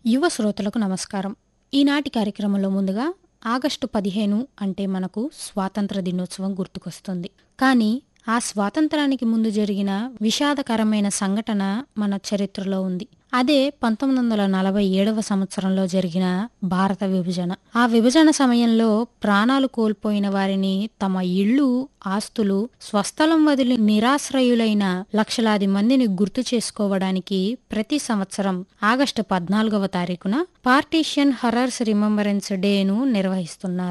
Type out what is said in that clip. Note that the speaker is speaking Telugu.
యువ శ్రోతలకు నమస్కారం ఈనాటి కార్యక్రమంలో ముందుగా ఆగస్టు పదిహేను అంటే మనకు స్వాతంత్ర దినోత్సవం గుర్తుకొస్తుంది కానీ ఆ స్వాతంత్రానికి ముందు జరిగిన విషాదకరమైన సంఘటన మన చరిత్రలో ఉంది అదే పంతొమ్మిది వందల నలభై ఏడవ సంవత్సరంలో జరిగిన భారత విభజన ఆ విభజన సమయంలో ప్రాణాలు కోల్పోయిన వారిని తమ ఇళ్ళు ఆస్తులు స్వస్థలం వదిలి నిరాశ్రయులైన లక్షలాది మందిని గుర్తు చేసుకోవడానికి ప్రతి సంవత్సరం ఆగస్టు పద్నాలుగవ తారీఖున పార్టీషియన్ హరర్స్ రిమెంబరెన్స్ డేను నిర్వహిస్తున్నారు